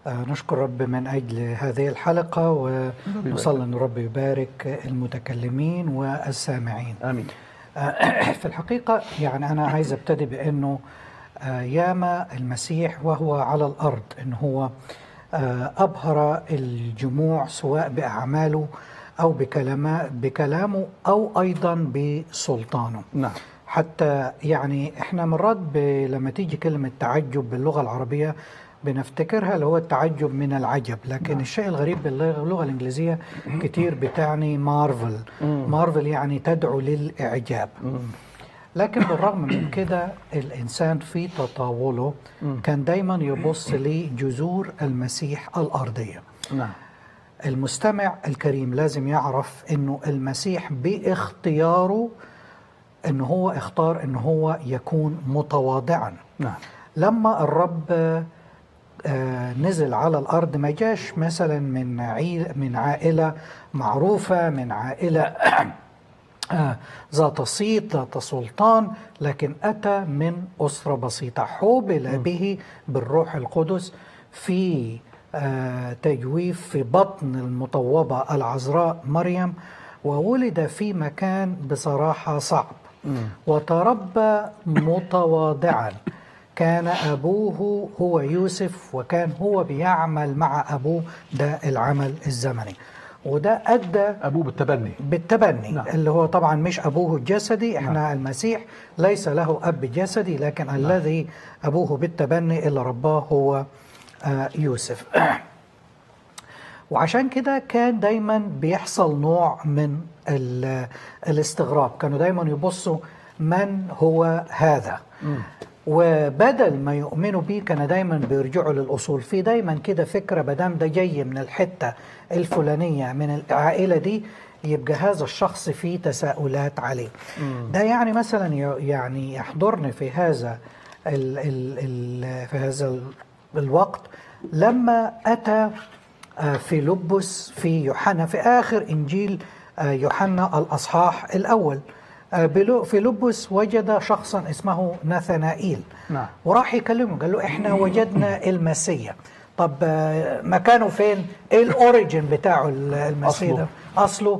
آه، نشكر رب من أجل هذه الحلقة ونصلي أن رب يبارك المتكلمين والسامعين امين آه، في الحقيقة يعني أنا عايز أبتدي بأنه آه، ياما المسيح وهو على الأرض أنه هو آه، أبهر الجموع سواء بأعماله أو بكلامه, بكلامه أو أيضا بسلطانه نعم حتى يعني احنا مرات ب- لما تيجي كلمة تعجب باللغة العربية بنفتكرها اللي هو التعجب من العجب لكن الشيء الغريب باللغة اللغة الإنجليزية كتير بتعني مارفل مارفل يعني تدعو للإعجاب لكن بالرغم من كده الإنسان في تطاوله كان دايما يبص لجذور المسيح الأرضية نعم المستمع الكريم لازم يعرف انه المسيح باختياره انه هو اختار انه هو يكون متواضعا نعم لما الرب آه، نزل على الارض ما جاش مثلا من عيل من عائله معروفه من عائله آه، ذات صيت ذات سلطان لكن اتى من اسره بسيطه حوبل به بالروح القدس في آه، تجويف في بطن المطوبه العذراء مريم وولد في مكان بصراحه صعب وتربى متواضعا كان أبوه هو يوسف وكان هو بيعمل مع أبوه ده العمل الزمني وده أدى ابوه بالتبني بالتبني نعم. اللي هو طبعا مش أبوه الجسدي احنا المسيح ليس له أب جسدي لكن الذي أبوه بالتبني اللي رباه هو آه، يوسف وعشان كده كان دايما بيحصل نوع من ال- الاستغراب كانوا دايما يبصوا من هو هذا وبدل ما يؤمنوا بيه كان دايما بيرجعوا للاصول في دايما كده فكره بدام ده جاي من الحته الفلانيه من العائله دي يبقى هذا الشخص فيه تساؤلات عليه ده يعني مثلا ي- يعني يحضرني في هذا ال ال ال في هذا ال- الوقت لما اتى آه، في لبس في يوحنا في آخر إنجيل آه، يوحنا الأصحاح الأول آه، بلو- في لبس وجد شخصا اسمه ناثنائيل نعم. وراح يكلمه قال له احنا وجدنا المسيح طب آه، مكانه فين ايه الاوريجن بتاعه ال- المسيح أصله. ده اصله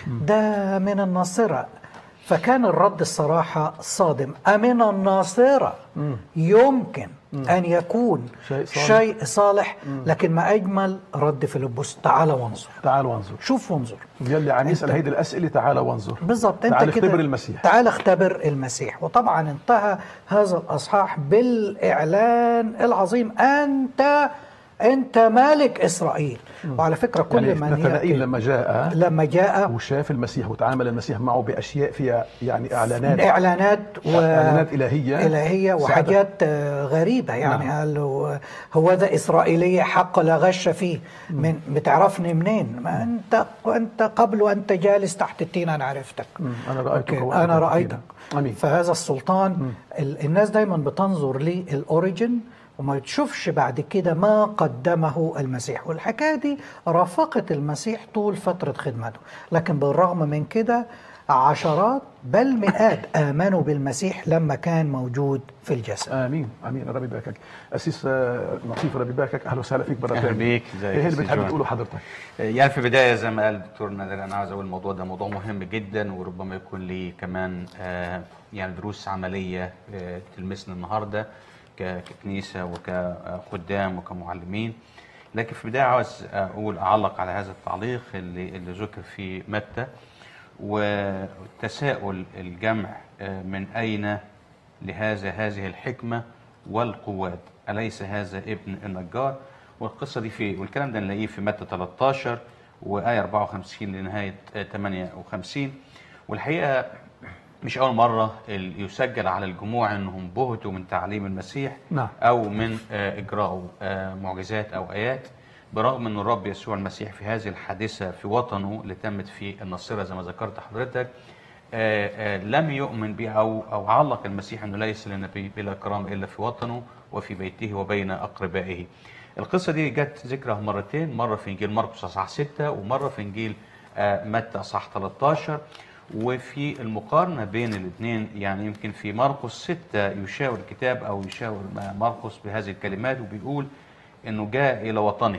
ده من الناصره فكان الرد الصراحه صادم امن الناصره يمكن ان يكون شيء صالح. شيء صالح لكن ما اجمل رد فيلبس تعال وانظر تعال وانظر شوف وانظر يلي عم يسال هيدي الاسئله تعال وانظر بالضبط انت تعال كده اختبر المسيح تعال اختبر المسيح وطبعا انتهى هذا الاصحاح بالاعلان العظيم انت انت مالك اسرائيل وعلى فكره كل يعني من نتنائيل يأتي لما جاء لما جاء وشاف المسيح وتعامل المسيح معه باشياء فيها يعني اعلانات اعلانات و إعلانات إلهية. الهيه ساعدك. وحاجات آه، غريبه يعني نعم. قال له آه، هو ده اسرائيليه حق لا غش فيه من بتعرفني منين ما انت انت قبل وانت جالس تحت التين انا عرفتك مم. أنا رأيتك أوكي. وأنت انا تحت رايتك التين. آمين. فهذا السلطان ال- الناس دايما بتنظر للاوريجن وما تشوفش بعد كده ما قدمه المسيح والحكايه دي رافقت المسيح طول فتره خدمته لكن بالرغم من كده عشرات بل مئات امنوا بالمسيح لما كان موجود في الجسد امين امين ربي يباركك اسيس آه، لطيف ربي يباركك اهلا وسهلا فيك مره أهلا ثانيه بيك. ازيك ايه يا اللي سيد بتحب جون؟ تقوله حضرتك يعني في البدايه زي ما قال الدكتور نادر انا عاوز اقول الموضوع ده موضوع مهم جدا وربما يكون ليه كمان آه، يعني دروس عمليه آه، تلمسنا النهارده ك- ككنيسه وكخدام وكمعلمين لكن في البدايه عاوز اقول اعلق على هذا التعليق اللي اللي ذكر في متى وتساؤل الجمع آه، من اين لهذا هذه الحكمه والقوات اليس هذا ابن النجار والقصه دي في والكلام ده نلاقيه في متى 13 وايه 54 لنهايه آه، 58 والحقيقه مش اول مره ال- يسجل على الجموع انهم بهتوا من تعليم المسيح نعم. او من آه، اجراء آه، معجزات او ايات برغم ان الرب يسوع المسيح في هذه الحادثه في وطنه اللي تمت في الناصره زي ما ذكرت حضرتك آه، آه، لم يؤمن به او او علق المسيح انه ليس للنبي بلا كرامه الا في وطنه وفي بيته وبين اقربائه. القصه دي جت ذكرها مرتين مره في انجيل مرقس اصحاح 6 ومره في انجيل آه، متى اصحاح 13 وفي المقارنه بين الاثنين يعني يمكن في مرقس 6 يشاور الكتاب او يشاور مرقس بهذه الكلمات وبيقول انه جاء الى وطنه